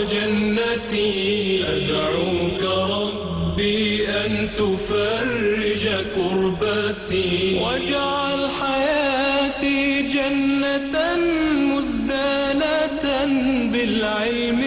وجنتي أدعوك ربي أن تفرج كربتي واجعل حياتي جنة مزدانة بالعلم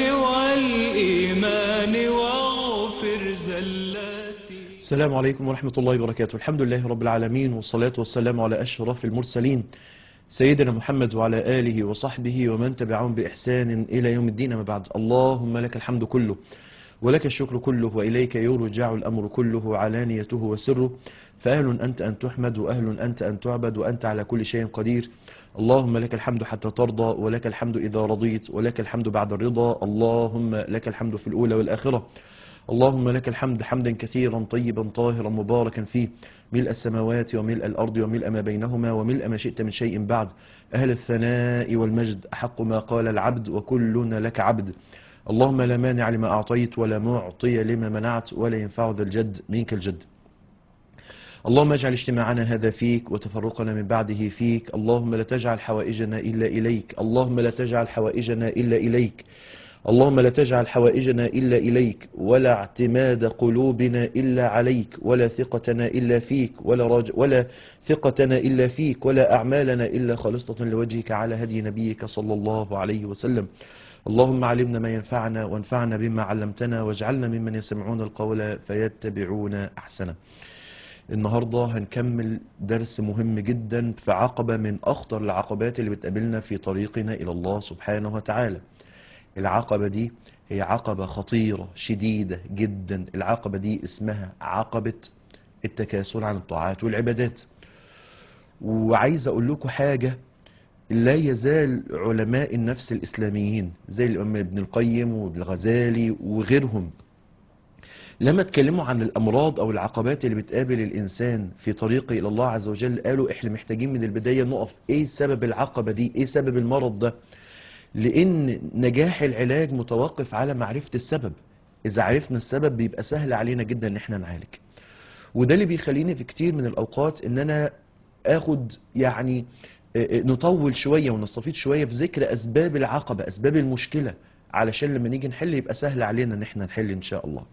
والإيمان واغفر زلاتي السلام عليكم ورحمة الله وبركاته الحمد لله رب العالمين والصلاة والسلام على أشرف المرسلين سيدنا محمد وعلى آله وصحبه ومن تبعهم بإحسان إلى يوم الدين ما بعد اللهم لك الحمد كله ولك الشكر كله وإليك يرجع الأمر كله علانيته وسره فأهل أنت أن تحمد وأهل أنت أن تعبد وأنت على كل شيء قدير اللهم لك الحمد حتى ترضى ولك الحمد إذا رضيت ولك الحمد بعد الرضا اللهم لك الحمد في الأولى والآخرة اللهم لك الحمد حمدا كثيرا طيبا طاهرا مباركا فيه ملء السماوات وملء الأرض وملء ما بينهما وملء ما شئت من شيء بعد أهل الثناء والمجد أحق ما قال العبد وكلنا لك عبد اللهم لا مانع لما أعطيت ولا معطي لما منعت ولا ينفع ذا الجد منك الجد اللهم اجعل اجتماعنا هذا فيك وتفرقنا من بعده فيك اللهم لا تجعل حوائجنا إلا إليك اللهم لا تجعل حوائجنا إلا إليك اللهم لا تجعل حوائجنا إلا إليك ولا اعتماد قلوبنا إلا عليك ولا ثقتنا إلا فيك ولا, رج ولا ثقتنا إلا فيك ولا أعمالنا إلا خالصة لوجهك على هدي نبيك صلى الله عليه وسلم اللهم علمنا ما ينفعنا وانفعنا بما علمتنا واجعلنا ممن يسمعون القول فيتبعون أحسنه النهاردة هنكمل درس مهم جدا في عقبة من أخطر العقبات اللي بتقابلنا في طريقنا إلى الله سبحانه وتعالى العقبة دي هي عقبة خطيرة شديدة جدا العقبة دي اسمها عقبة التكاسل عن الطاعات والعبادات وعايز أقول لكم حاجة لا يزال علماء النفس الإسلاميين زي الإمام ابن القيم وابن الغزالي وغيرهم لما اتكلموا عن الأمراض أو العقبات اللي بتقابل الإنسان في طريقه إلى الله عز وجل قالوا إحنا محتاجين من البداية نقف إيه سبب العقبة دي إيه سبب المرض ده لأن نجاح العلاج متوقف على معرفة السبب إذا عرفنا السبب بيبقى سهل علينا جدا إن احنا نعالج وده اللي بيخليني في كتير من الأوقات إن أنا آخد يعني نطول شوية ونستفيد شوية في ذكر أسباب العقبة أسباب المشكلة علشان لما نيجي نحل يبقى سهل علينا إن احنا نحل إن شاء الله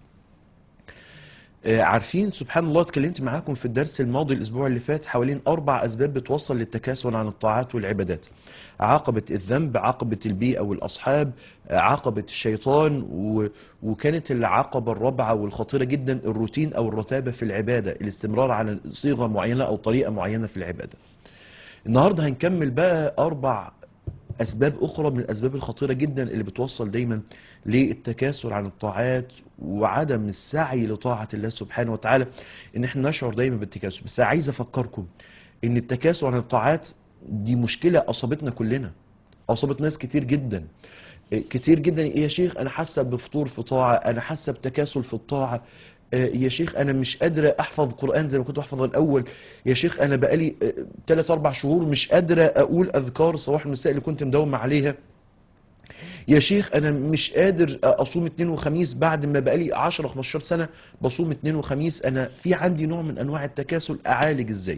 عارفين سبحان الله اتكلمت معاكم في الدرس الماضي الاسبوع اللي فات حوالين اربع اسباب بتوصل للتكاسل عن الطاعات والعبادات عقبة الذنب عقبة البيئة والاصحاب عقبة الشيطان و... وكانت العقبة الرابعة والخطيرة جدا الروتين او الرتابة في العبادة الاستمرار على صيغة معينة او طريقة معينة في العبادة النهاردة هنكمل بقى اربع اسباب اخرى من الاسباب الخطيره جدا اللي بتوصل دايما للتكاسل عن الطاعات وعدم السعي لطاعه الله سبحانه وتعالى ان احنا نشعر دايما بالتكاسل بس عايز افكركم ان التكاسل عن الطاعات دي مشكله اصابتنا كلنا اصابت ناس كتير جدا كتير جدا يا شيخ انا حاسه بفطور في طاعه انا حاسه بتكاسل في الطاعه يا شيخ انا مش قادرة احفظ قرآن زي ما كنت احفظ الاول يا شيخ انا بقالي 3 4 شهور مش قادرة اقول اذكار الصباح والمساء اللي كنت مداوم عليها يا شيخ انا مش قادر اصوم اثنين وخميس بعد ما بقالي 10 15 سنة بصوم اثنين وخميس انا في عندي نوع من انواع التكاسل اعالج ازاي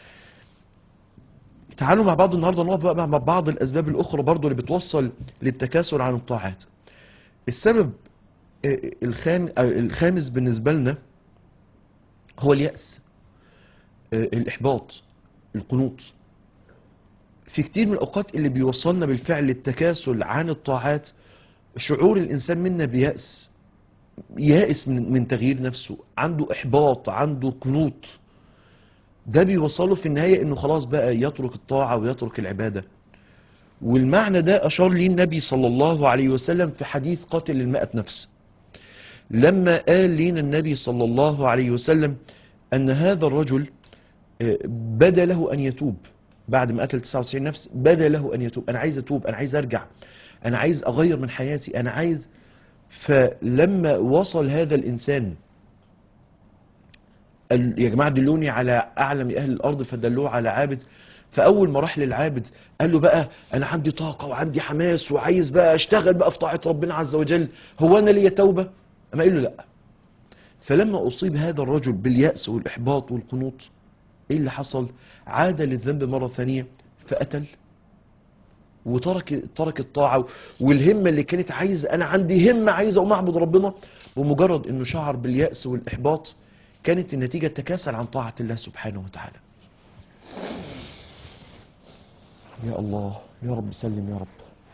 تعالوا مع بعض النهاردة نقف بقى مع بعض الاسباب الاخرى برضو اللي بتوصل للتكاسل عن الطاعات السبب الخامس بالنسبة لنا هو اليأس الإحباط القنوط في كتير من الأوقات اللي بيوصلنا بالفعل للتكاسل عن الطاعات شعور الإنسان منا بيأس يائس من, من تغيير نفسه عنده إحباط عنده قنوط ده بيوصله في النهاية إنه خلاص بقى يترك الطاعة ويترك العبادة والمعنى ده أشار ليه النبي صلى الله عليه وسلم في حديث قاتل المائة نفس لما قال لنا النبي صلى الله عليه وسلم أن هذا الرجل بدا له أن يتوب بعد ما قتل 99 نفس بدا له أن يتوب أنا عايز أتوب أنا عايز أرجع أنا عايز أغير من حياتي أنا عايز فلما وصل هذا الإنسان يا جماعة دلوني على أعلم أهل الأرض فدلوه على عابد فاول ما راح للعابد قال له بقى انا عندي طاقه وعندي حماس وعايز بقى اشتغل بقى في طاعه ربنا عز وجل هو انا ليا توبه اما قال له لا فلما اصيب هذا الرجل بالياس والاحباط والقنوط ايه اللي حصل عاد للذنب مره ثانيه فقتل وترك ترك الطاعة والهمة اللي كانت عايزة أنا عندي همة عايزة أقوم أعبد ربنا بمجرد إنه شعر باليأس والإحباط كانت النتيجة تكاسل عن طاعة الله سبحانه وتعالى يا الله يا رب سلم يا رب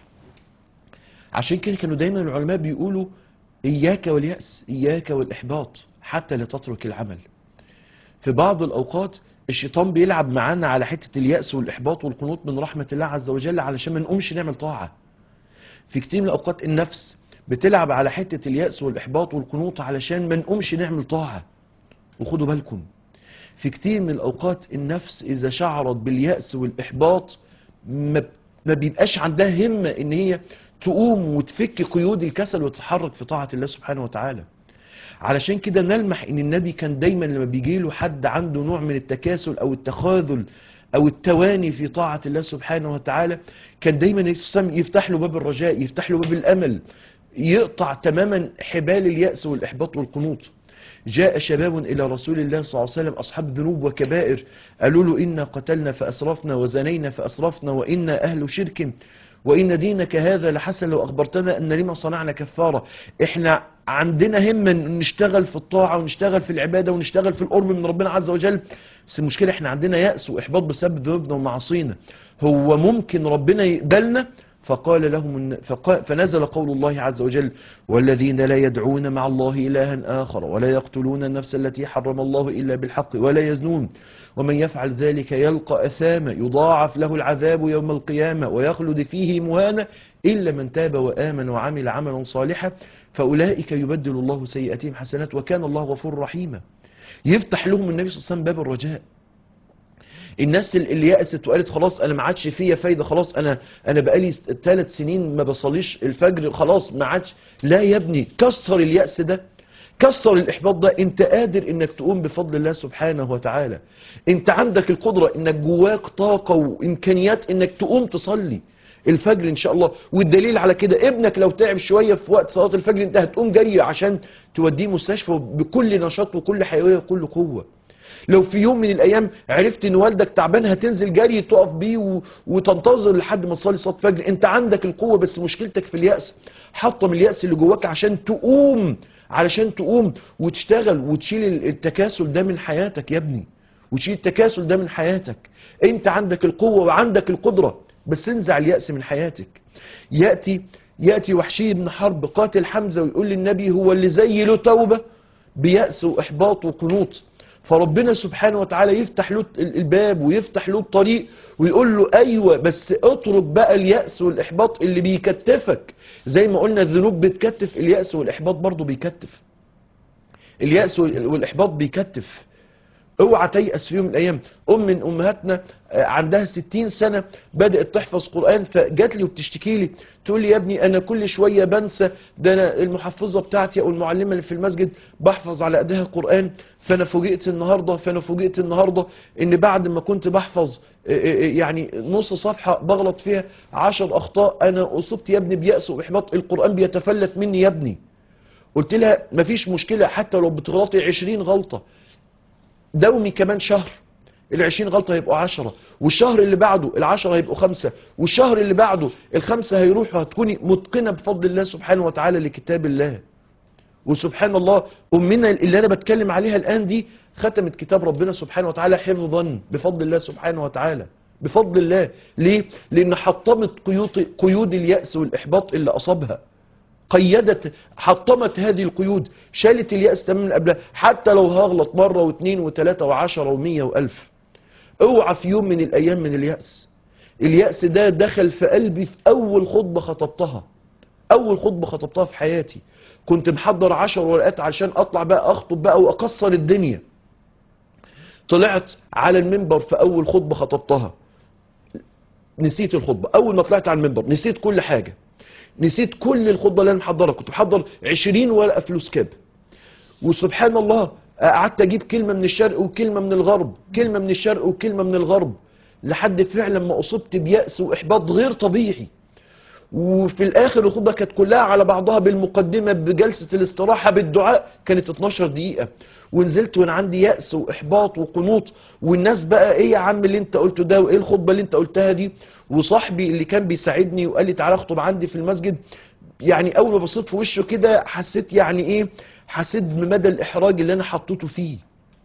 عشان كده كانوا دايما العلماء بيقولوا إياك واليأس إياك والإحباط حتى لا تترك العمل في بعض الأوقات الشيطان بيلعب معانا على حتة اليأس والإحباط والقنوط من رحمة الله عز وجل علشان ما نقومش نعمل طاعة في كتير من الأوقات النفس بتلعب على حتة اليأس والإحباط والقنوط علشان ما نقومش نعمل طاعة وخدوا بالكم في كتير من الأوقات النفس إذا شعرت باليأس والإحباط ما ما بيبقاش عندها همة إن هي تقوم وتفك قيود الكسل وتتحرك في طاعة الله سبحانه وتعالى علشان كده نلمح ان النبي كان دايما لما بيجي له حد عنده نوع من التكاسل او التخاذل او التواني في طاعة الله سبحانه وتعالى كان دايما الإسلام يفتح له باب الرجاء يفتح له باب الامل يقطع تماما حبال اليأس والإحباط والقنوط جاء شباب إلى رسول الله صلى الله عليه وسلم أصحاب ذنوب وكبائر قالوا له إنا قتلنا فأسرفنا وزنينا فأسرفنا وإنا أهل شرك وإن دينك هذا لحسن لو أخبرتنا أن لما صنعنا كفارة إحنا عندنا همة إن نشتغل في الطاعة ونشتغل في العبادة ونشتغل في القرب من ربنا عز وجل بس المشكلة إحنا عندنا يأس وإحباط بسبب ذنوبنا ومعاصينا هو ممكن ربنا يقبلنا فقال لهم فقال فنزل قول الله عز وجل والذين لا يدعون مع الله إلها آخر ولا يقتلون النفس التي حرم الله إلا بالحق ولا يزنون ومن يفعل ذلك يلقى أثاما يضاعف له العذاب يوم القيامة ويخلد فيه مهانا إلا من تاب وآمن وعمل عملا صالحا فأولئك يبدل الله سيئاتهم حسنات وكان الله غفور رحيما يفتح لهم النبي صلى الله عليه وسلم باب الرجاء الناس اللي يأست وقالت خلاص انا ما عادش فيا فايده خلاص انا انا بقالي ثلاث سنين ما بصليش الفجر خلاص ما عادش لا يا ابني كسر اليأس ده كسر الاحباط ده انت قادر انك تقوم بفضل الله سبحانه وتعالى انت عندك القدره انك جواك طاقه وامكانيات انك تقوم تصلي الفجر ان شاء الله والدليل على كده ابنك لو تعب شويه في وقت صلاه الفجر انت هتقوم جري عشان توديه مستشفى بكل نشاط وكل حيويه وكل قوه لو في يوم من الايام عرفت ان والدك تعبان هتنزل جري تقف بيه و... وتنتظر لحد ما تصلي صلاه الفجر انت عندك القوه بس مشكلتك في الياس حطم الياس اللي جواك عشان تقوم علشان تقوم وتشتغل وتشيل التكاسل ده من حياتك يا ابني وتشيل التكاسل ده من حياتك انت عندك القوه وعندك القدره بس انزع الياس من حياتك ياتي ياتي وحشي بن حرب قاتل حمزه ويقول للنبي هو اللي زي له توبه بيأس واحباط وقنوط فربنا سبحانه وتعالى يفتح له الباب ويفتح له الطريق ويقول له ايوه بس اترك بقى اليأس والاحباط اللي بيكتفك زي ما قلنا الذنوب بتكتف اليأس والاحباط برضه بيكتف اليأس والاحباط بيكتف اوعى تيأس في يوم من الايام ام من امهاتنا عندها 60 سنة بدأت تحفظ قرآن فجات لي وبتشتكي لي تقول لي يا ابني انا كل شوية بنسى ده انا المحفظة بتاعتي او المعلمة اللي في المسجد بحفظ على ايديها قرآن فانا فوجئت النهاردة فانا فوجئت النهاردة ان بعد ما كنت بحفظ يعني نص صفحة بغلط فيها عشر اخطاء انا اصبت يا ابني بيأس واحباط القرآن بيتفلت مني يا ابني قلت لها مفيش مشكلة حتى لو بتغلطي 20 غلطة دومي كمان شهر العشرين غلطة هيبقوا عشرة والشهر اللي بعده العشرة هيبقوا خمسة والشهر اللي بعده الخمسة هيروحوا هتكوني متقنة بفضل الله سبحانه وتعالى لكتاب الله وسبحان الله أمنا اللي أنا بتكلم عليها الآن دي ختمت كتاب ربنا سبحانه وتعالى حفظا بفضل الله سبحانه وتعالى بفضل الله ليه؟ لأن حطمت قيود, قيود اليأس والإحباط اللي أصابها قيدت حطمت هذه القيود شالت اليأس تماما قبلها حتى لو هغلط مرة واثنين وثلاثة وعشرة ومية وألف اوعى في يوم من الأيام من اليأس اليأس ده دخل في قلبي في أول خطبة خطبتها أول خطبة خطبتها في حياتي كنت محضر عشر ورقات عشان أطلع بقى أخطب بقى وأكسر الدنيا طلعت على المنبر في أول خطبة خطبتها نسيت الخطبة أول ما طلعت على المنبر نسيت كل حاجة نسيت كل الخطبه اللي انا محضرها كنت محضر 20 ورقه فلوس كاب وسبحان الله قعدت اجيب كلمه من الشرق وكلمه من الغرب كلمه من الشرق وكلمه من الغرب لحد فعلا ما اصبت بيأس واحباط غير طبيعي وفي الاخر الخطبه كانت كلها على بعضها بالمقدمه بجلسه الاستراحه بالدعاء كانت 12 دقيقه ونزلت وانا عندي يأس واحباط وقنوط والناس بقى ايه يا عم اللي انت قلته ده وايه الخطبه اللي انت قلتها دي وصاحبي اللي كان بيساعدني وقال لي تعالى اخطب عندي في المسجد يعني اول ما بصيت في وشه كده حسيت يعني ايه حسيت بمدى الاحراج اللي انا حطيته فيه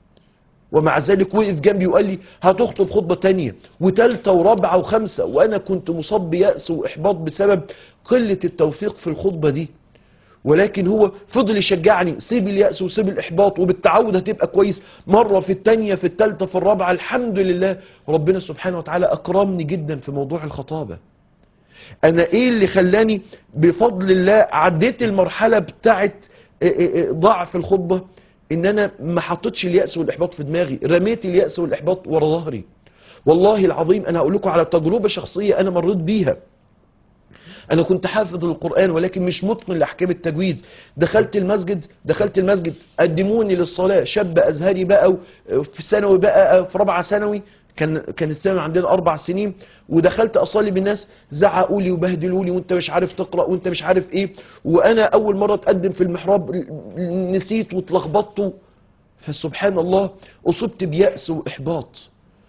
ومع ذلك وقف جنبي وقال لي هتخطب خطبة تانية وتالتة ورابعة وخمسة وانا كنت مصاب بيأس واحباط بسبب قلة التوفيق في الخطبة دي ولكن هو فضل يشجعني سيب اليأس وسيب الإحباط وبالتعود هتبقى كويس مرة في التانية في التالتة في الرابعة الحمد لله ربنا سبحانه وتعالى أكرمني جدا في موضوع الخطابة أنا إيه اللي خلاني بفضل الله عديت المرحلة بتاعت إيه إيه إيه ضعف الخطبة إن أنا ما حطيتش اليأس والإحباط في دماغي رميت اليأس والإحباط ورا ظهري والله العظيم أنا هقول لكم على تجربة شخصية أنا مريت بيها انا كنت حافظ القرآن ولكن مش متقن لاحكام التجويد دخلت المسجد دخلت المسجد قدموني للصلاة شاب ازهري بقى في ثانوي بقى في رابعه ثانوي كان كان الثانوي عندنا اربع سنين ودخلت اصلي بالناس زعقوا لي وبهدلوا لي وانت مش عارف تقرا وانت مش عارف ايه وانا اول مره اتقدم في المحراب نسيت واتلخبطت فسبحان الله اصبت بيأس واحباط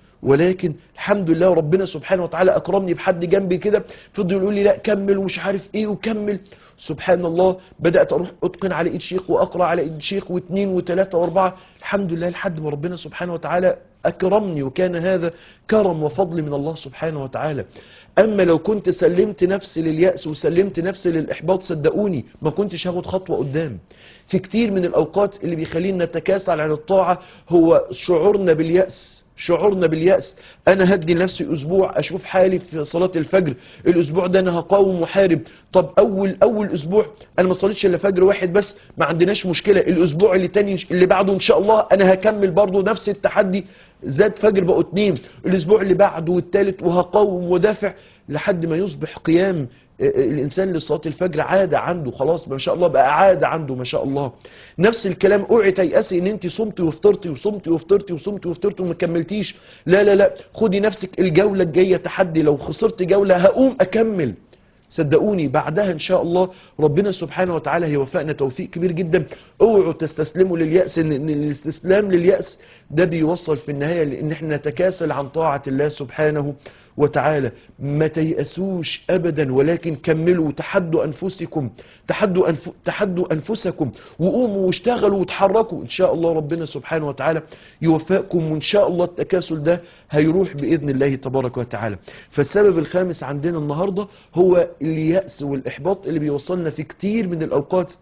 ولكن الحمد لله ربنا سبحانه وتعالى اكرمني بحد جنبي كده فضل يقول لي لا كمل ومش عارف ايه وكمل سبحان الله بدات اروح اتقن على ايد شيخ واقرا على ايد شيخ واثنين وثلاثه واربعه الحمد لله لحد ما ربنا سبحانه وتعالى اكرمني وكان هذا كرم وفضل من الله سبحانه وتعالى اما لو كنت سلمت نفسي لليأس وسلمت نفسي للاحباط صدقوني ما كنتش هاخد خطوه قدام في كتير من الاوقات اللي بيخلينا نتكاسل عن الطاعه هو شعورنا باليأس شعورنا باليأس انا هدي لنفسي اسبوع اشوف حالي في صلاة الفجر الاسبوع ده انا هقاوم وحارب طب اول اول اسبوع انا ما صليتش الا فجر واحد بس ما عندناش مشكلة الاسبوع اللي تاني اللي بعده ان شاء الله انا هكمل برضو نفس التحدي زاد فجر بقوا اتنين الاسبوع اللي بعده والتالت وهقاوم ودافع لحد ما يصبح قيام الانسان لصلاه الفجر عاده عنده خلاص ما شاء الله بقى عاده عنده ما شاء الله نفس الكلام اوعي تيأسي ان انت صمتي وفطرتي وصمتي وفطرتي وصمتي وفطرتي وما كملتيش لا لا لا خدي نفسك الجوله الجايه تحدي لو خسرت جوله هقوم اكمل صدقوني بعدها ان شاء الله ربنا سبحانه وتعالى هيوفقنا توفيق كبير جدا اوعوا تستسلموا لليأس ان إن الاستسلام لليأس ده بيوصل في النهاية لان احنا نتكاسل عن طاعة الله سبحانه وتعالى ما تيأسوش ابدا ولكن كملوا تحدوا انفسكم تحدوا أنف... تحدوا انفسكم وقوموا واشتغلوا وتحركوا ان شاء الله ربنا سبحانه وتعالى يوفقكم وان شاء الله التكاسل ده هيروح باذن الله تبارك وتعالى فالسبب الخامس عندنا النهارده هو اليأس والاحباط اللي بيوصلنا في كتير من الاوقات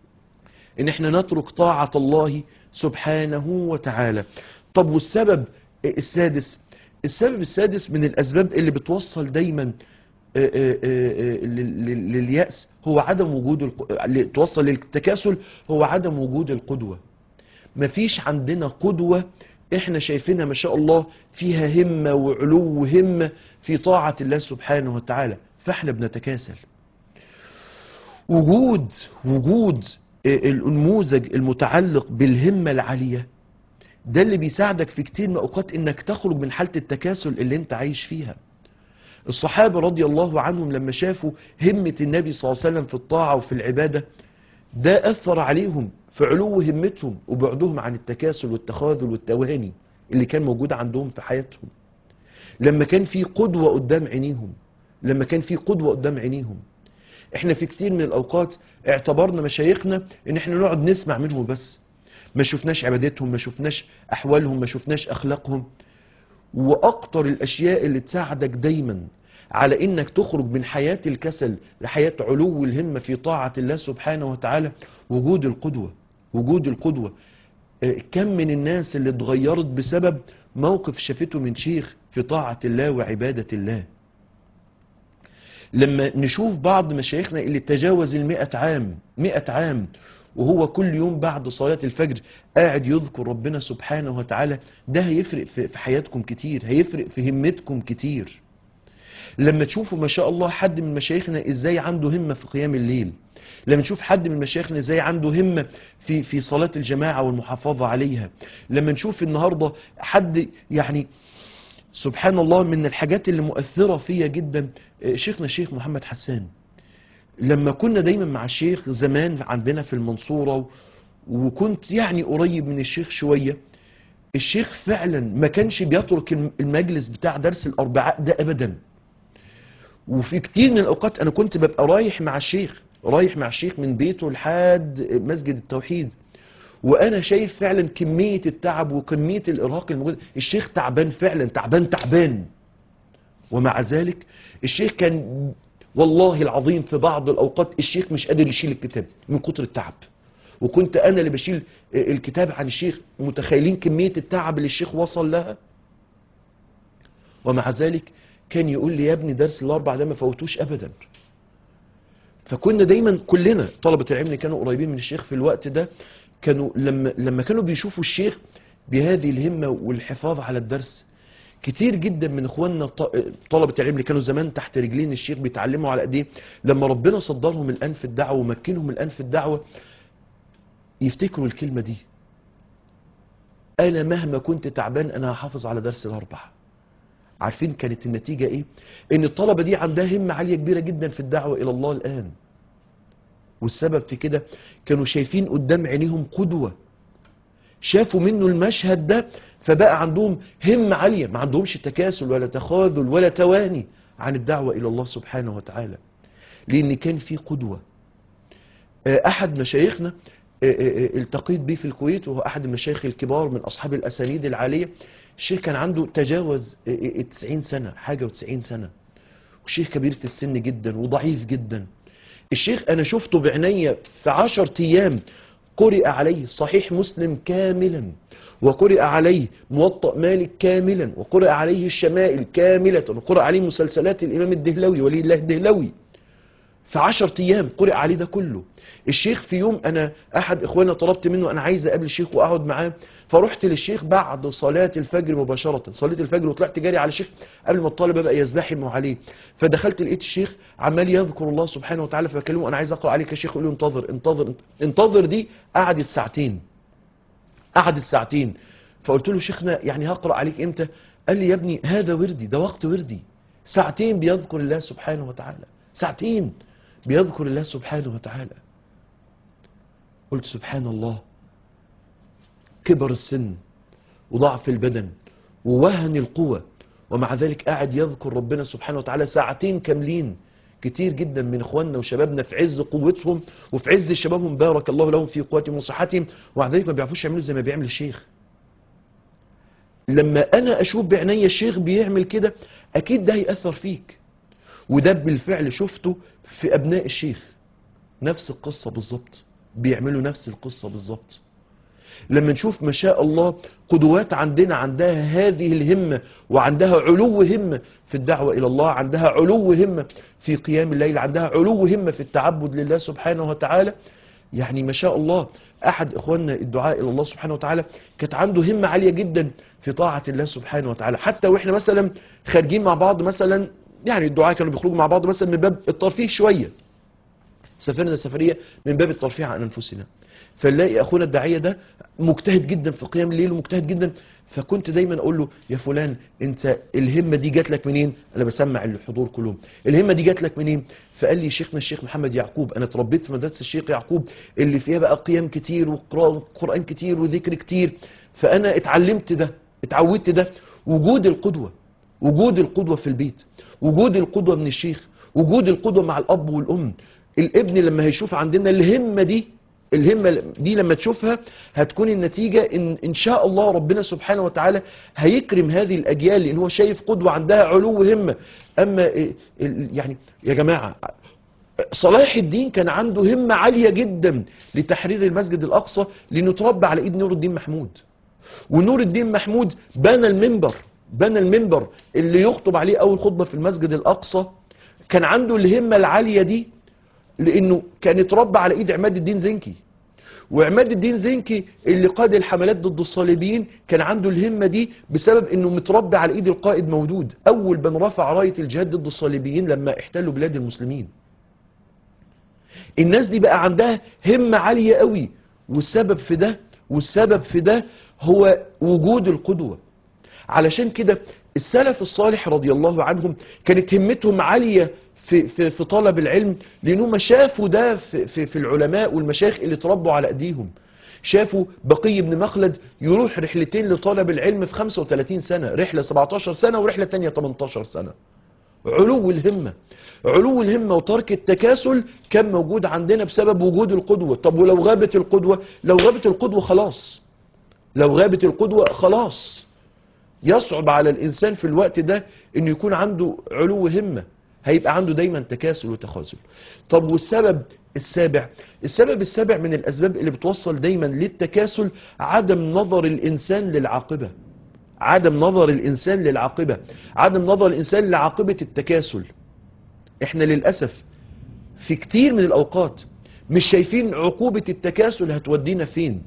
ان احنا نترك طاعة الله سبحانه وتعالى طب والسبب السادس السبب السادس من الاسباب اللي بتوصل دايما آه، آه، آه، لل- لل- لليأس هو عدم وجود الق... ل- توصل للتكاسل هو عدم وجود القدوة مفيش عندنا قدوة احنا شايفينها ما شاء الله فيها همة وعلو همة في طاعة الله سبحانه وتعالى فاحنا بنتكاسل وجود وجود النموذج المتعلق بالهمة العالية ده اللي بيساعدك في كتير من الأوقات انك تخرج من حالة التكاسل اللي انت عايش فيها الصحابة رضي الله عنهم لما شافوا همة النبي صلى الله عليه وسلم في الطاعة وفي العبادة ده أثر عليهم في علو همتهم وبعدهم عن التكاسل والتخاذل والتواني اللي كان موجود عندهم في حياتهم لما كان في قدوة قدام عينيهم لما كان في قدوة قدام عينيهم احنا في كتير من الأوقات اعتبرنا مشايخنا ان احنا نقعد نسمع منهم بس ما شفناش عبادتهم ما شفناش أحوالهم ما شفناش أخلاقهم واكتر الاشياء اللي تساعدك دايما على انك تخرج من حياة الكسل لحياة علو الهمة في طاعة الله سبحانه وتعالى وجود القدوة وجود القدوة آه، كم من الناس اللي اتغيرت بسبب موقف شافته من شيخ في طاعة الله وعبادة الله لما نشوف بعض مشايخنا اللي تجاوز المئة عام مئة عام وهو كل يوم بعد صلاة الفجر قاعد يذكر ربنا سبحانه وتعالى ده هيفرق في في حياتكم كتير هيفرق في همتكم كتير لما تشوفوا ما شاء الله حد من مشايخنا ازاي عنده همة في قيام الليل لما نشوف حد من مشايخنا ازاي عنده همة في في صلاة الجماعة والمحافظة عليها لما نشوف النهاردة حد يعني سبحان الله من الحاجات اللي مؤثرة فيا جدا آه، شيخنا الشيخ محمد حسان لما كنا دايما مع الشيخ زمان عندنا في المنصورة و- وكنت يعني قريب من الشيخ شوية الشيخ فعلا ما كانش بيترك الم- المجلس بتاع درس الأربعاء ده أبدا وفي كتير من الاوقات انا كنت ببقى رايح مع الشيخ رايح مع الشيخ من بيته لحد مسجد التوحيد وانا شايف فعلا كمية التعب وكمية الارهاق الموجود الشيخ تعبان فعلا تعبان تعبان ومع ذلك الشيخ كان والله العظيم في بعض الاوقات الشيخ مش قادر يشيل الكتاب من كتر التعب وكنت انا اللي بشيل الكتاب عن الشيخ متخيلين كمية التعب اللي الشيخ وصل لها ومع ذلك كان يقول لي يا ابني درس الاربع ده ما فوتوش ابدا فكنا دايما كلنا طلبة العلم اللي كانوا قريبين من الشيخ في الوقت ده كانوا لما لما كانوا بيشوفوا الشيخ بهذه الهمة والحفاظ على الدرس كتير جدا من اخواننا ط- طلبة العلم اللي كانوا زمان تحت رجلين الشيخ بيتعلموا على ايديه لما ربنا صدرهم الان في الدعوة ومكنهم الان في الدعوة يفتكروا الكلمة دي انا مهما كنت تعبان انا هحافظ على درس الاربع عارفين كانت النتيجة ايه ان الطلبة دي عندها همة عالية كبيرة جدا في الدعوة الى الله الان والسبب في كده كانوا شايفين قدام عينيهم قدوة شافوا منه المشهد ده فبقى عندهم همة عالية ما عندهمش تكاسل ولا تخاذل ولا تواني عن الدعوة إلى الله سبحانه وتعالى لأن كان في قدوة آه، أحد مشايخنا آه، آه، آه، التقيت به في الكويت وهو أحد المشايخ الكبار من أصحاب الأسانيد العالية الشيخ كان عنده تجاوز آه، آه، 90 سنة حاجة و90 سنة والشيخ كبير في السن جدا وضعيف جدا الشيخ انا شفته بعينيا في عشر ايام قرئ عليه صحيح مسلم كاملا وقرئ عليه موطأ مالك كاملا وقرئ عليه الشمائل كاملة وقرئ عليه مسلسلات الامام الدهلوي ولي الله الدهلوي في عشر ايام قرئ عليه ده كله الشيخ في يوم انا احد اخواننا طلبت منه انا عايز اقابل الشيخ واقعد معاه فرحت للشيخ بعد صلاة الفجر مباشرة صليت الفجر وطلعت جاري على الشيخ قبل ما الطالب بقى يزدحموا عليه فدخلت لقيت الشيخ عمال يذكر الله سبحانه وتعالى فبكلمه انا عايز اقرا عليك يا شيخ يقول له انتظر انتظر انتظر دي قعدت ساعتين قعدت ساعتين فقلت له شيخنا يعني هقرا عليك امتى قال لي يا ابني هذا وردي ده وقت وردي ساعتين بيذكر الله سبحانه وتعالى ساعتين بيذكر الله سبحانه وتعالى قلت سبحان الله كبر السن وضعف البدن ووهن القوة ومع ذلك قاعد يذكر ربنا سبحانه وتعالى ساعتين كاملين كتير جدا من اخواننا وشبابنا في عز قوتهم وفي عز شبابهم بارك الله لهم في قوتهم وصحتهم ومع ذلك ما بيعرفوش يعملوا زي ما بيعمل الشيخ لما انا اشوف بعيني الشيخ بيعمل كده اكيد ده هيأثر فيك وده بالفعل شفته في ابناء الشيخ نفس القصة بالظبط بيعملوا نفس القصة بالظبط لما نشوف ما شاء الله قدوات عندنا عندها هذه الهمة وعندها علو همة في الدعوة إلى الله عندها علو همة في قيام الليل عندها علو همة في التعبد لله سبحانه وتعالى يعني ما شاء الله أحد إخواننا الدعاء إلى الله سبحانه وتعالى كانت عنده همة عالية جدا في طاعة الله سبحانه وتعالى حتى وإحنا مثلا خارجين مع بعض مثلا يعني الدعاء كانوا بيخرجوا مع بعض مثلا من باب الترفيه شوية سافرنا سفرية من باب الترفيه عن أنفسنا فنلاقي أخونا الداعية ده مجتهد جدا في قيام الليل ومجتهد جدا فكنت دايما أقول له يا فلان أنت الهمة دي جات لك منين أنا بسمع الحضور كلهم الهمة دي جات لك منين فقال لي شيخنا الشيخ محمد يعقوب أنا اتربيت في مدرسة الشيخ يعقوب اللي فيها بقى قيام كتير وقرآن كتير وذكر كتير فأنا اتعلمت ده اتعودت ده وجود القدوة وجود القدوة في البيت وجود القدوة من الشيخ وجود القدوة مع الأب والأم الابن لما هيشوف عندنا الهمة دي الهمة دي لما تشوفها هتكون النتيجة إن, إن شاء الله ربنا سبحانه وتعالى هيكرم هذه الأجيال لأن هو شايف قدوة عندها علو همة أما ال- ال- يعني يا جماعة صلاح الدين كان عنده همة عالية جدا لتحرير المسجد الأقصى لأنه تربى على إيد نور الدين محمود ونور الدين محمود بنى المنبر بنى المنبر اللي يخطب عليه أول خطبة في المسجد الأقصى كان عنده الهمة العالية دي لانه كان اتربى على ايد عماد الدين زنكي وعماد الدين زنكي اللي قاد الحملات ضد الصليبيين كان عنده الهمة دي بسبب انه متربي على ايد القائد مودود اول من رفع راية الجهاد ضد الصليبيين لما احتلوا بلاد المسلمين الناس دي بقى عندها همة عالية قوي والسبب في ده والسبب في ده هو وجود القدوة علشان كده السلف الصالح رضي الله عنهم كانت همتهم عالية في, في, في طلب العلم لأنهم شافوا ده في, في, في العلماء والمشايخ اللي تربوا على أيديهم شافوا بقي بن مخلد يروح رحلتين لطلب العلم في 35 سنة رحلة 17 سنة ورحلة تانية 18 سنة علو الهمة علو الهمة وترك التكاسل كان موجود عندنا بسبب وجود القدوة طب ولو غابت القدوة لو غابت القدوة خلاص لو غابت القدوة خلاص يصعب على الإنسان في الوقت ده إنه يكون عنده علو همة هيبقى عنده دايما تكاسل وتخاذل طب والسبب السابع السبب السابع من الأسباب اللي بتوصل دايما للتكاسل عدم نظر الإنسان للعاقبة عدم نظر الإنسان للعاقبة عدم نظر الإنسان لعاقبة التكاسل احنا للأسف في كتير من الأوقات مش شايفين عقوبة التكاسل هتودينا فين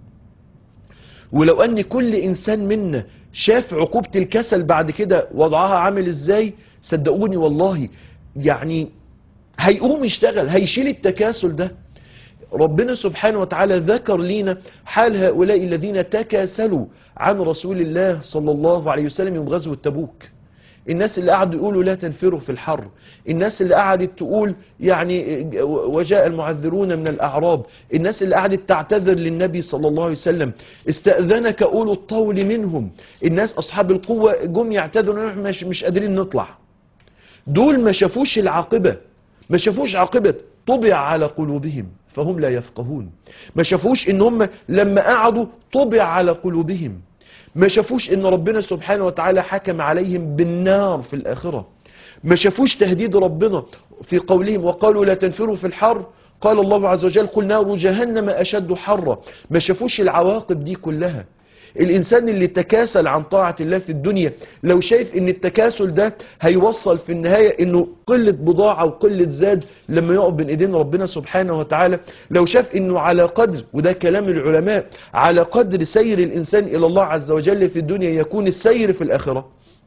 ولو أن كل إنسان منا شاف عقوبة الكسل بعد كده وضعها عامل إزاي صدقوني والله يعني هيقوم يشتغل هيشيل التكاسل ده ربنا سبحانه وتعالى ذكر لينا حال هؤلاء الذين تكاسلوا عن رسول الله صلى الله عليه وسلم يوم غزوة تبوك الناس اللي قعدوا يقولوا لا تنفروا في الحر الناس اللي قعدت تقول يعني وجاء المعذرون من الأعراب الناس اللي قعدت تعتذر للنبي صلى الله عليه وسلم استأذنك أولو الطول منهم الناس أصحاب القوة جم يعتذروا إحنا مش, مش قادرين نطلع دول ما شافوش العاقبة ما شافوش عاقبة طبع على قلوبهم فهم لا يفقهون ما شافوش ان هم لما قعدوا طبع على قلوبهم ما شافوش ان ربنا سبحانه وتعالى حكم عليهم بالنار في الآخرة ما شافوش تهديد ربنا في قولهم وقالوا لا تنفروا في الحر قال الله عز وجل قل نار جهنم أشد حرا ما شافوش العواقب دي كلها الإنسان اللي تكاسل عن طاعة الله في الدنيا لو شايف ان التكاسل ده هيوصل في النهاية انه قلة بضاعة وقلة زاد لما يقف بين ايدين ربنا سبحانه وتعالى لو شاف انه على قدر وده كلام العلماء على قدر سير الإنسان إلى الله عز وجل في الدنيا يكون السير في الآخرة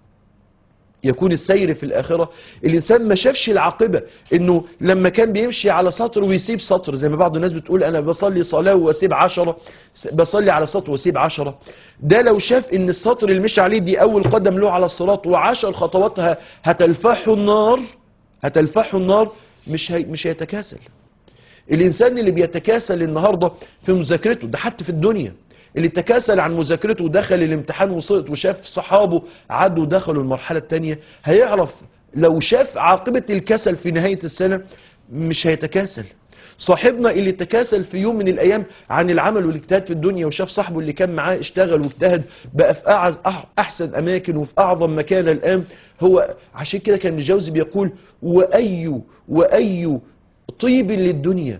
يكون السير في الآخرة الإنسان ما شافش العاقبة إنه لما كان بيمشي على سطر ويسيب سطر زي ما بعض الناس بتقول أنا بصلي صلاة وأسيب عشرة بصلي على سطر وأسيب عشرة ده لو شاف إن السطر اللي مشي عليه دي أول قدم له على الصراط وعشر خطواتها هتلفحه النار هتلفحه النار مش هي مش هيتكاسل الإنسان اللي بيتكاسل النهاردة في مذاكرته ده حتى في الدنيا اللي تكاسل عن مذاكرته ودخل الامتحان وسقط وشاف صحابه عدوا ودخلوا المرحلة التانية هيعرف لو شاف عاقبة الكسل في نهاية السنة مش هيتكاسل صاحبنا اللي تكاسل في يوم من الأيام عن العمل والاجتهاد في الدنيا وشاف صاحبه اللي كان معاه اشتغل واجتهد بقى في أعز أحسن أماكن وفي أعظم مكان الآن هو عشان كده كان الجوزي بيقول وأي وأي طيب للدنيا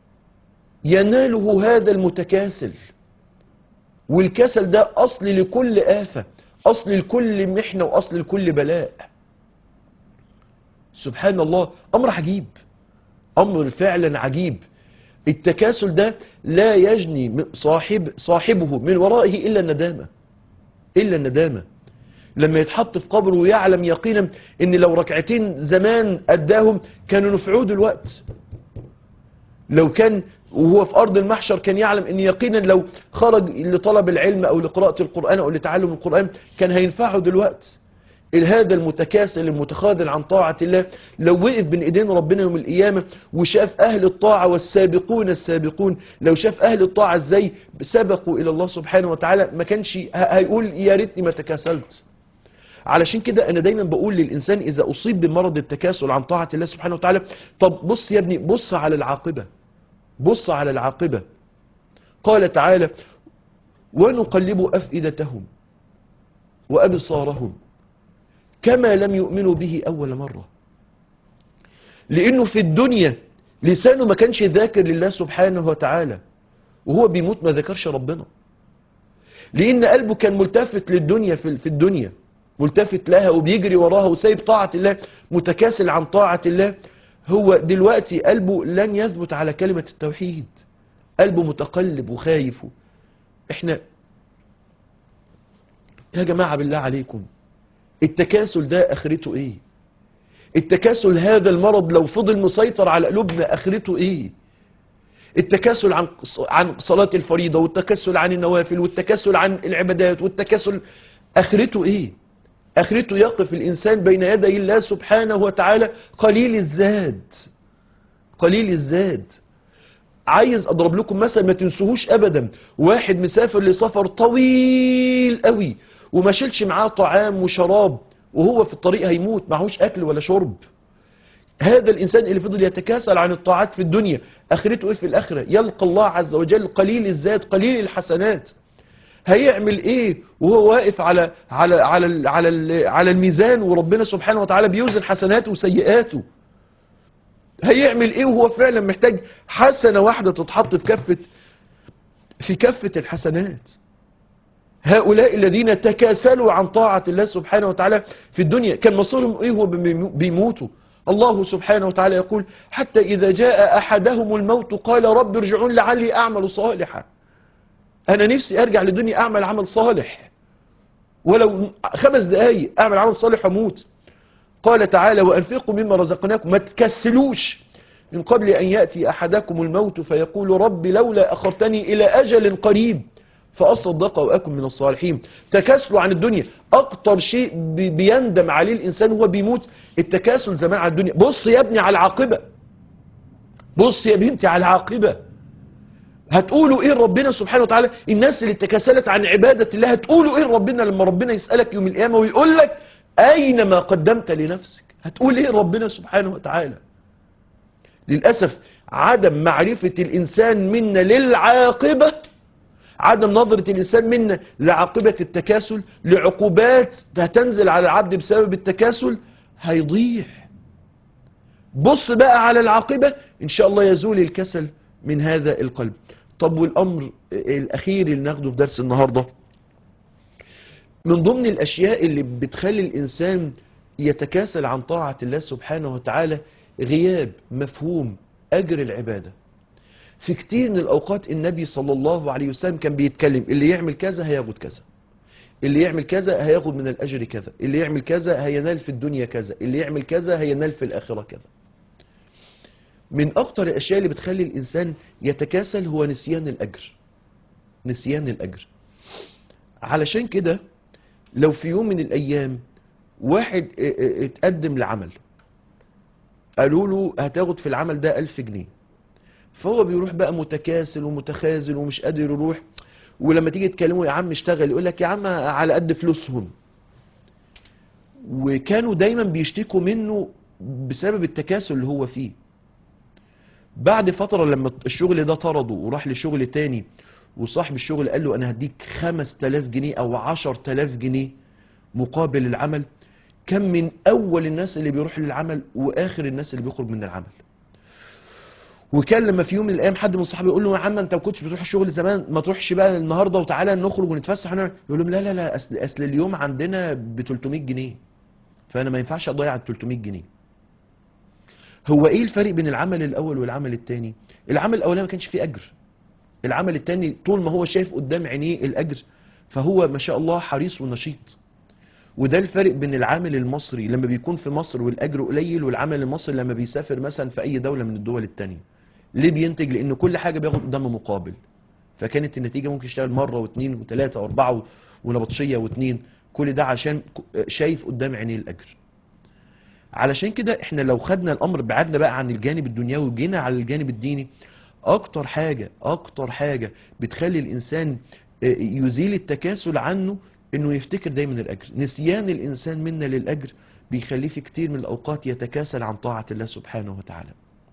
يناله هذا المتكاسل والكسل ده أصل لكل آفة أصل لكل محنة وأصل لكل بلاء سبحان الله أمر عجيب أمر فعلا عجيب التكاسل ده لا يجني صاحب صاحبه من ورائه إلا الندامة إلا الندامة لما يتحط في قبره ويعلم يقينا ان لو ركعتين زمان أداهم كانوا نفعوه دلوقتي لو كان وهو في أرض المحشر كان يعلم أن يقينا لو خرج لطلب العلم أو لقراءة القرآن أو لتعلم القرآن كان هينفعه دلوقتي هذا المتكاسل المتخاذل عن طاعة الله لو وقف بين ايدين ربنا يوم القيامة وشاف أهل الطاعة والسابقون السابقون لو شاف أهل الطاعة ازاي سبقوا إلى الله سبحانه وتعالى ما كانش هيقول يا ريتني ما تكاسلت علشان كده أنا دايما بقول للإنسان إذا أصيب بمرض التكاسل عن طاعة الله سبحانه وتعالى طب بص يا ابني بص على العاقبة بص على العاقبة قال تعالى ونقلب أفئدتهم وأبصارهم كما لم يؤمنوا به أول مرة لأنه في الدنيا لسانه ما كانش ذاكر لله سبحانه وتعالى وهو بيموت ما ذكرش ربنا لأن قلبه كان ملتفت للدنيا في الدنيا ملتفت لها وبيجري وراها وسايب طاعة الله متكاسل عن طاعة الله هو دلوقتي قلبه لن يثبت على كلمة التوحيد قلبه متقلب وخايف احنا يا جماعة بالله عليكم التكاسل ده اخرته ايه التكاسل هذا المرض لو فضل مسيطر على قلوبنا اخرته ايه التكاسل عن عن صلاة الفريضة والتكاسل عن النوافل والتكاسل عن العبادات والتكاسل اخرته ايه اخرته يقف الانسان بين يدي الله سبحانه وتعالى قليل الزاد قليل الزاد عايز اضرب لكم مثل ما تنسوهوش ابدا واحد مسافر لسفر طويل قوي وما شيلش معاه طعام وشراب وهو في الطريق هيموت معهوش اكل ولا شرب هذا الانسان اللي فضل يتكاسل عن الطاعات في الدنيا اخرته ايه في الاخره يلقى الله عز وجل قليل الذات قليل الحسنات هيعمل ايه وهو واقف على على على ال- على ال- على الميزان وربنا سبحانه وتعالى بيوزن حسناته وسيئاته هيعمل ايه وهو فعلا محتاج حسنه واحده تتحط في كفه في كفه الحسنات هؤلاء الذين تكاسلوا عن طاعة الله سبحانه وتعالى في الدنيا كان مصيرهم ايه هو بيمو- بيموتوا الله سبحانه وتعالى يقول حتى إذا جاء أحدهم الموت قال رب ارجعون لعلي أعمل صالحا أنا نفسي أرجع للدنيا أعمل عمل صالح ولو خمس دقايق أعمل عمل صالح وأموت قال تعالى وأنفقوا مما رزقناكم ما تكسلوش من قبل أن يأتي أحدكم الموت فيقول رب لولا أخرتني إلى أجل قريب فأصدق وأكن من الصالحين تكاسلوا عن الدنيا أكتر شيء بي- بيندم عليه الإنسان وهو بيموت التكاسل زمان عن الدنيا بص يا ابني على العاقبة بص يا بنتي على العاقبة هتقولوا ايه ربنا سبحانه وتعالى الناس اللي تكاسلت عن عبادة الله هتقولوا ايه ربنا لما ربنا يسألك يوم القيامة ويقول لك اين ما قدمت لنفسك هتقول ايه ربنا سبحانه وتعالى للأسف عدم معرفة الإنسان منا للعاقبة عدم نظرة الإنسان منا لعاقبة التكاسل لعقوبات هتنزل على العبد بسبب التكاسل هيضيع بص بقى على العاقبة إن شاء الله يزول الكسل من هذا القلب طب والأمر الأخير اللي ناخده في درس النهاردة من ضمن الأشياء اللي بتخلي الإنسان يتكاسل عن طاعة الله سبحانه وتعالى غياب مفهوم أجر العبادة في كتير من الأوقات النبي صلى الله عليه وسلم كان بيتكلم اللي يعمل كذا هياخد كذا اللي يعمل كذا هياخد من الأجر كذا اللي يعمل كذا هينال في الدنيا كذا اللي يعمل كذا هينال في الآخرة كذا من أكتر الأشياء اللي بتخلي الإنسان يتكاسل هو نسيان الأجر نسيان الأجر علشان كده لو في يوم من الأيام واحد ا- ا- اتقدم لعمل قالوا له هتاخد في العمل ده ألف جنيه فهو بيروح بقى متكاسل ومتخاذل ومش قادر يروح ولما تيجي تكلمه يا عم اشتغل يقول لك يا عم على قد فلوسهم وكانوا دايما بيشتكوا منه بسبب التكاسل اللي هو فيه بعد فترة لما الشغل ده طرده وراح لشغل تاني وصاحب الشغل قال له انا هديك خمس تلاف جنيه او عشر تلاف جنيه مقابل العمل كان من اول الناس اللي بيروح للعمل واخر الناس اللي بيخرج من العمل وكان لما في يوم من الايام حد من صحابي يقول له يا عم انت ما كنتش بتروح الشغل زمان ما تروحش بقى النهارده وتعالى نخرج ونتفسح ونعمل يقول لهم لا لا لا اصل اصل اليوم عندنا ب 300 جنيه فانا ما ينفعش اضيع ال 300 جنيه هو ايه الفرق بين العمل الاول والعمل الثاني العمل الاولاني ما كانش فيه اجر العمل الثاني طول ما هو شايف قدام عينيه الاجر فهو ما شاء الله حريص ونشيط وده الفرق بين العامل المصري لما بيكون في مصر والاجر قليل والعامل المصري لما بيسافر مثلا في اي دوله من الدول الثانيه ليه بينتج لان كل حاجه بياخد قدامه مقابل فكانت النتيجه ممكن يشتغل مره واثنين وثلاثه واربعه ونبطشيه واثنين كل ده عشان ك- شايف قدام عينيه الاجر علشان كده احنا لو خدنا الامر بعدنا بقى عن الجانب الدنيوي وجينا على الجانب الديني اكتر حاجه اكتر حاجه بتخلي الانسان آه، يزيل التكاسل عنه انه يفتكر دايما الاجر نسيان الانسان منا للاجر بيخليه في كتير من الاوقات يتكاسل عن طاعه الله سبحانه وتعالى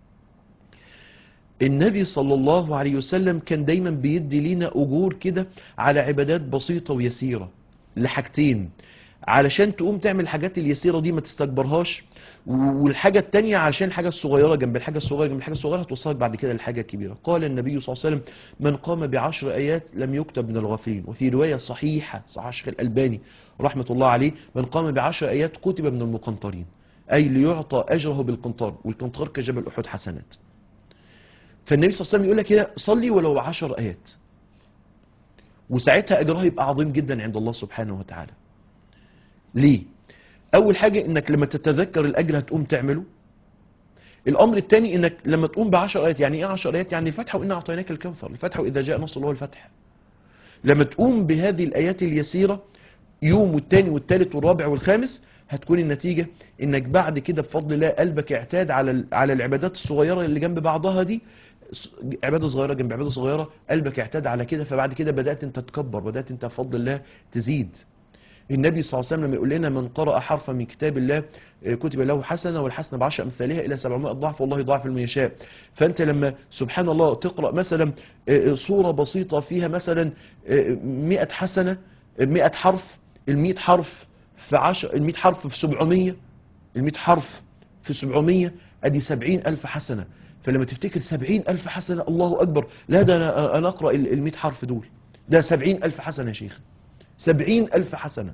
النبي صلى الله عليه وسلم كان دايما بيدي لينا اجور كده على عبادات بسيطه ويسيره لحاجتين علشان تقوم تعمل الحاجات اليسيره دي ما تستكبرهاش والحاجه التانية علشان الحاجه الصغيره جنب الحاجه الصغيره جنب الحاجه الصغيره هتوصلك بعد كده للحاجه الكبيره قال النبي صلى الله عليه وسلم من قام بعشر ايات لم يكتب من الغافلين وفي روايه صحيحه صحيح الشيخ الالباني رحمه الله عليه من قام بعشر ايات كتب من المقنطرين اي ليعطى اجره بالقنطار والقنطار كجبل احد حسنات فالنبي صلى الله عليه وسلم يقول لك كده صلي ولو عشر ايات وساعتها اجرها يبقى عظيم جدا عند الله سبحانه وتعالى ليه اول حاجة انك لما تتذكر الاجر هتقوم تعمله الامر الثاني انك لما تقوم بعشر ايات يعني ايه عشر ايات يعني الفتحة وإنا اعطيناك الكوثر الفتحة واذا جاء نصر الله والفتح لما تقوم بهذه الايات اليسيرة يوم والتاني والتالت والرابع والخامس هتكون النتيجة انك بعد كده بفضل الله قلبك اعتاد على ال- على العبادات الصغيرة اللي جنب بعضها دي س- عبادة صغيرة جنب عبادة صغيرة قلبك اعتاد على كده فبعد كده بدأت انت تكبر بدأت انت بفضل الله تزيد النبي صلى الله عليه وسلم لما يقول لنا من قرأ حرفا من كتاب الله آه، كتب له حسنة والحسنة بعشر أمثالها إلى 700 ضعف والله يضاعف لمن يشاء فأنت لما سبحان الله تقرأ مثلا آه، صورة بسيطة فيها مثلا آه، 100 حسنة 100 حرف ال 100 حرف في 10 ال 100 حرف في 700 ال 100 حرف في 700 ادي 70 ألف حسنة فلما تفتكر 70 ألف حسنة الله أكبر لا ده أنا, أنا أقرأ ال 100 حرف دول ده 70 ألف حسنة يا شيخ 70 ألف حسنة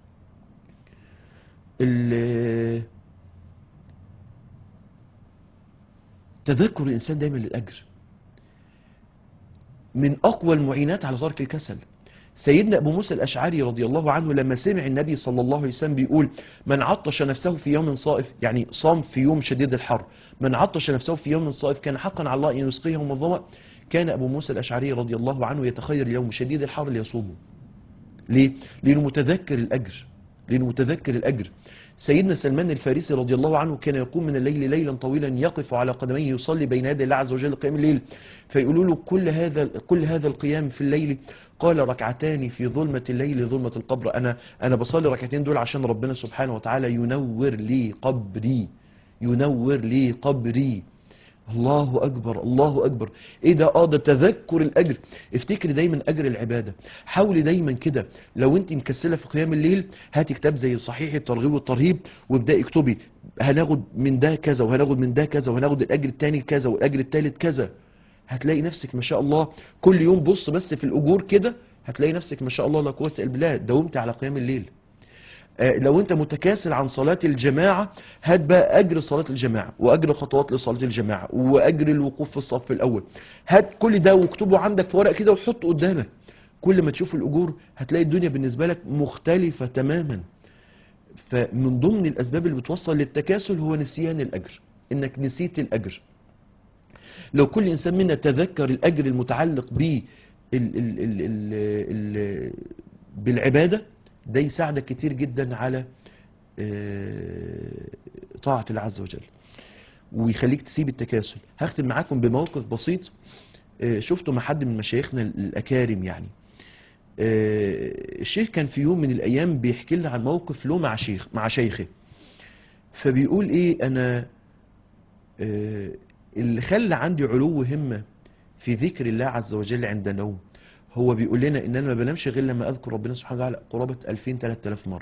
ال- تذكر الإنسان دايما للأجر من أقوى المعينات على ترك الكسل سيدنا أبو موسى الأشعري رضي الله عنه لما سمع النبي صلى الله عليه وسلم بيقول من عطش نفسه في يوم صائف يعني صام في يوم شديد الحر من عطش نفسه في يوم صائف كان حقا على الله أن يسقيه من الظمأ كان أبو موسى الأشعري رضي الله عنه يتخير اليوم شديد الحر ليصومه ليه؟ لأنه متذكر الأجر لأنه متذكر الأجر سيدنا سلمان الفارسي رضي الله عنه كان يقوم من الليل ليلا طويلا يقف على قدميه يصلي بين يدي الله عز وجل قيام الليل فيقولوا له كل هذا كل هذا القيام في الليل قال ركعتان في ظلمة الليل ظلمة القبر أنا أنا بصلي ركعتين دول عشان ربنا سبحانه وتعالى ينور لي قبري ينور لي قبري الله اكبر الله اكبر ايه ده اه ده تذكر الاجر افتكري دايما اجر العباده حاولي دايما كده لو انت مكسله في قيام الليل هاتي كتاب زي صحيح الترغيب والترهيب وابداي اكتبي هناخد من ده كذا وهناخد من ده كذا وهناخد الاجر الثاني كذا والاجر الثالث كذا هتلاقي نفسك ما شاء الله كل يوم بص بس في الاجور كده هتلاقي نفسك ما شاء الله لا قوه الا بالله داومت على قيام الليل آه، لو انت متكاسل عن صلاة الجماعة هات بقى اجر صلاة الجماعة واجر خطوات لصلاة الجماعة واجر الوقوف في الصف الاول هات كل ده واكتبه عندك في ورق كده وحطه قدامك كل ما تشوف الاجور هتلاقي الدنيا بالنسبة لك مختلفة تماما فمن ضمن الاسباب اللي بتوصل للتكاسل هو نسيان الاجر انك نسيت الاجر لو كل انسان منا تذكر الاجر المتعلق ب ال ال ال ال ال بالعباده ده يساعدك كتير جدا على آه، طاعه الله عز وجل ويخليك تسيب التكاسل هختم معاكم بموقف بسيط آه، شفته مع حد من مشايخنا الاكارم يعني آه، الشيخ كان في يوم من الايام بيحكي لنا عن موقف له مع شيخ مع شيخه فبيقول ايه انا آه، اللي خلى عندي علو همة في ذكر الله عز وجل عند النوم هو بيقول لنا ان انا ما بنامش غير لما اذكر ربنا سبحانه وتعالى قرابة 2000 3000 مرة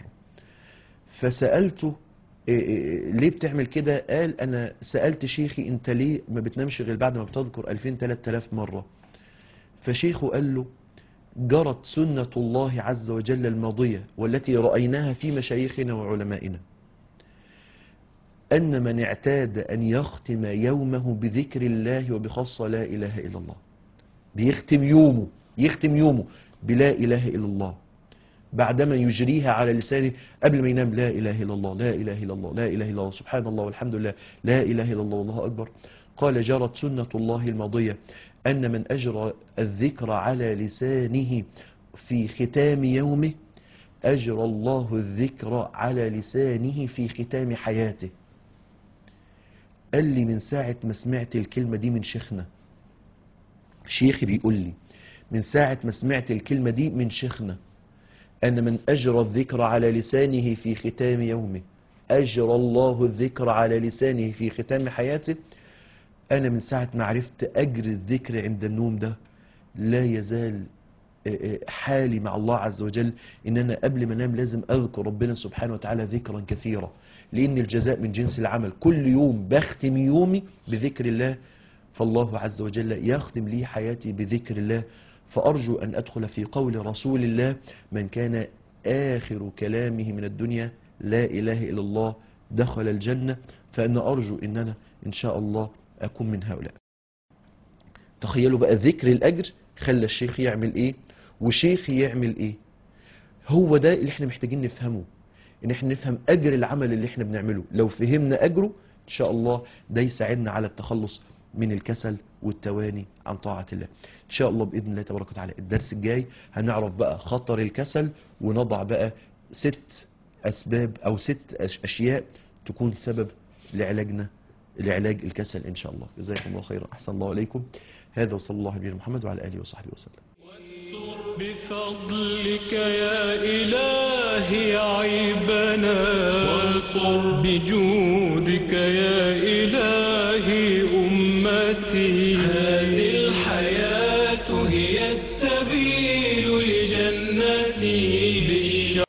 فسألته إيه إيه ليه بتعمل كده قال انا سألت شيخي انت ليه ما بتنامش غير بعد ما بتذكر 2000 3000 مرة فشيخه قال له جرت سنة الله عز وجل الماضية والتي رأيناها في مشايخنا وعلمائنا أن من اعتاد أن يختم يومه بذكر الله وبخاصة لا إله إلا الله بيختم يومه يختم يومه بلا إله إلا الله بعدما يجريها على لسانه قبل ما ينام لا إله إلا الله لا إله إلا الله لا إله إلا الله سبحان الله والحمد لله لا إله إلا الله والله أكبر قال جرت سنة الله الماضية أن من أجرى الذكر على لسانه في ختام يومه أجرى الله الذكر على لسانه في ختام حياته قال لي من ساعة ما سمعت الكلمة دي من شيخنا شيخي بيقول لي من ساعة ما سمعت الكلمة دي من شيخنا أن من أجرى الذكر على لسانه في ختام يومه أجرى الله الذكر على لسانه في ختام حياته أنا من ساعة ما عرفت أجر الذكر عند النوم ده لا يزال آه، آه، حالي مع الله عز وجل ان انا قبل ما انام لازم اذكر ربنا سبحانه وتعالى ذكرا كثيرا لان الجزاء من جنس العمل كل يوم بختم يومي بذكر الله فالله عز وجل يختم لي حياتي بذكر الله فارجو ان ادخل في قول رسول الله من كان اخر كلامه من الدنيا لا اله الا الله دخل الجنه فانا ارجو ان انا ان شاء الله اكون من هؤلاء تخيلوا بقى ذكر الاجر خلى الشيخ يعمل ايه وشيخ يعمل ايه هو ده اللي احنا محتاجين نفهمه ان احنا نفهم اجر العمل اللي احنا بنعمله لو فهمنا اجره ان شاء الله ده يساعدنا على التخلص من الكسل والتواني عن طاعة الله ان شاء الله باذن الله تبارك وتعالى الدرس الجاي هنعرف بقى خطر الكسل ونضع بقى ست اسباب او ست أش- اشياء تكون سبب لعلاجنا لعلاج الكسل ان شاء الله جزاكم الله خيرا احسن الله اليكم هذا وصلى الله على نبينا محمد وعلى اله وصحبه وسلم واستر بفضلك يا إلهي عيبنا وانصر بجودك يا إلهي أمتي هذه الحياة هي السبيل لجنتي